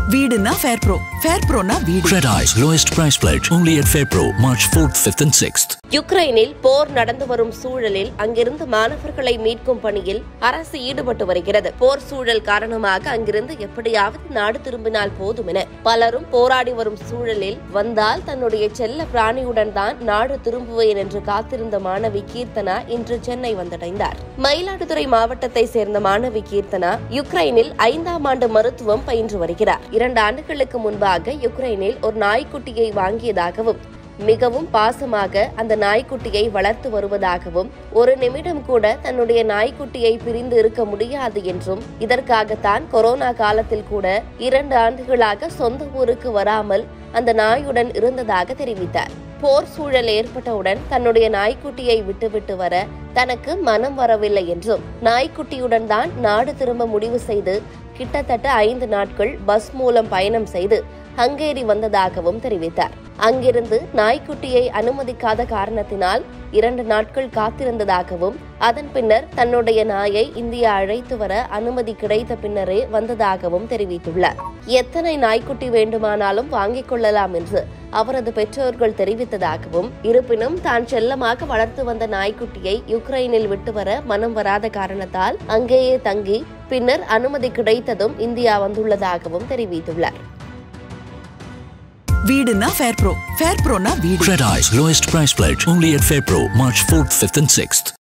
வீடுன்னா fair pro fair ப்ரோனா வீடு Credi's lowest price pledge only at FairPro March 4th, 5th and 6th. யுக்ரைனில் போர் நடந்து வரும் சூழலில் அங்கிருந்து மாணவர்களை மீட்கும் பணியில் அரசு ஈடுபட்டு வருகிறது போர் சூழல் காரணமாக அங்கிருந்து எப்படியாவது நாடு திரும்பினால் போதும் என பலரும் போராடி வரும் சூழலில் வந்தால் தன்னுடைய செல்ல பிராணியுடன் தான் நாடு திரும்புவேன் என்று காத்திருந்த மாணவி கீர்த்தனா இன்று சென்னை வந்தடைந்தார் மயிலாடுதுறை மாவட்டத்தை சேர்ந்த மாணவி கீர்த்தனா யுக்ரைனில் ஐந்தாம் ஆண்டு மருத்துவம் பயின்று வருகிறார் இரண்டு ஆண்டுகளுக்கு முன்பாக யுக்ரைனில் ஒரு நாய்க்குட்டியை வாங்கியதாகவும் மிகவும் பாசமாக அந்த நாய்க்குட்டியை வளர்த்து வருவதாகவும் ஒரு நிமிடம் கூட தன்னுடைய நாய்க்குட்டியை பிரிந்து இருக்க முடியாது என்றும் இதற்காகத்தான் கொரோனா காலத்தில் கூட இரண்டு ஆண்டுகளாக சொந்த ஊருக்கு வராமல் அந்த நாயுடன் இருந்ததாக தெரிவித்தார் போர் சூழல் ஏற்பட்டவுடன் தன்னுடைய நாய்க்குட்டியை விட்டுவிட்டு வர தனக்கு மனம் வரவில்லை என்றும் நாய்க்குட்டியுடன் தான் நாடு திரும்ப முடிவு செய்து கிட்டத்தட்ட ஐந்து நாட்கள் பஸ் மூலம் பயணம் செய்து ஹங்கேரி வந்ததாகவும் தெரிவித்தார் அங்கிருந்து நாய்க்குட்டியை அனுமதிக்காத காரணத்தினால் இரண்டு நாட்கள் காத்திருந்ததாகவும் அதன் பின்னர் தன்னுடைய நாயை இந்தியா அழைத்து வர அனுமதி கிடைத்த பின்னரே வந்ததாகவும் தெரிவித்துள்ளார் எத்தனை நாய்க்குட்டி வேண்டுமானாலும் வாங்கிக் கொள்ளலாம் என்று அவரது பெற்றோர்கள் தெரிவித்ததாகவும் இருப்பினும் தான் செல்லமாக வளர்த்து வந்த நாய்க்குட்டியை யுக்ரைனில் விட்டு வர மனம் வராத காரணத்தால் அங்கேயே தங்கி பின்னர் அனுமதி கிடைத்ததும் இந்தியா வந்துள்ளதாகவும் தெரிவித்துள்ளார் வீடுன்னா ஃபேர் ப்ரோ ஃபேர் ப்ரோனா வீடு Credi's lowest price pledge only at FairPro March 4th, 5th and 6th.